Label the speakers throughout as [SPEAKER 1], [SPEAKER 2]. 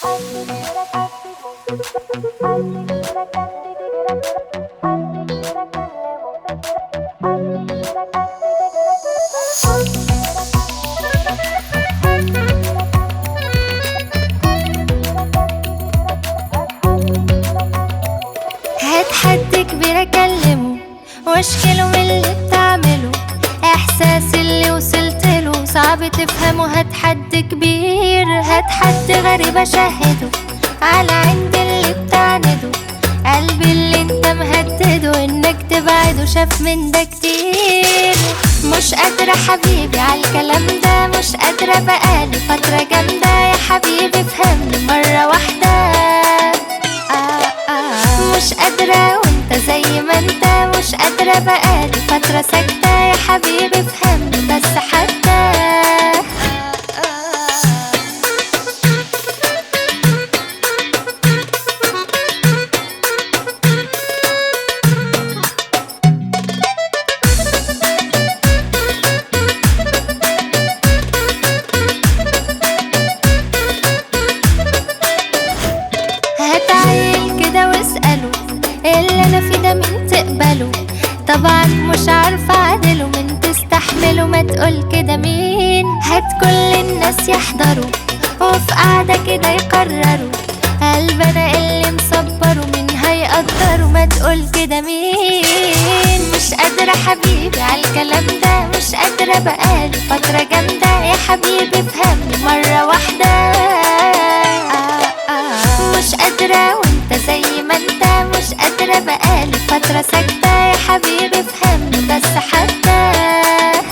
[SPEAKER 1] هات حد كبير اكلمه واشكله من اللي بتعمله احساس اللي وصلت له صعب تفهمه هات حد كبير هات حد غريب اشهده على عند اللي بتعنده قلبي اللي انت مهدده انك تبعده شاف من ده كتير مش قادرة حبيبي على الكلام ده مش قادرة بقالي فترة جامدة يا حبيبي فهمني مرة واحدة آه آه مش قادرة وانت زي ما انت مش قادرة بقالي فترة ساكتة يا حبيبي فهمني بس حتى آه آه هتعيل كده واسأله اللي انا فيه ده مين تقبله طبعا مش عارفة اعدله من تستحمله ما تقول كده مين هات كل الناس يحضروا وفي قعدة كده يقرروا قلبنا اللي مصبره مين هيقدره ما تقول كده مين مش قادرة حبيبي على الكلام ده مش قادرة بقالي فترة جامدة يا حبيبي فهمني مرة واحدة آه آه مش قادرة وانت زي ما انت مش قادرة بقالي فترة ساكتة يا حبيبي فهمني بس حتى آه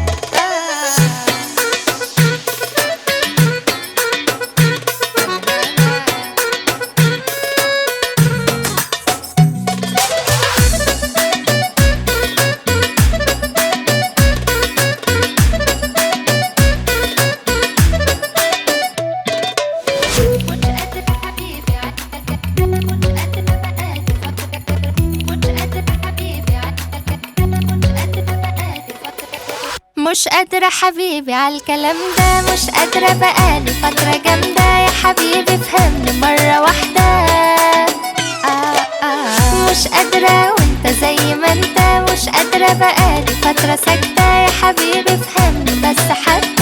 [SPEAKER 1] مش قادرة حبيبي مش قادرة بقالي فترة مش قادرة حبيبي مش قادرة بقالي فترة مش قادرة حبيبي على الكلام ده مش قادرة بقالي فترة جامدة يا حبيبي فهمني مرة واحدة آه آه مش قادرة وانت زي ما انت مش قادرة بقالي فترة ساكتة يا حبيبي فهمني بس حتى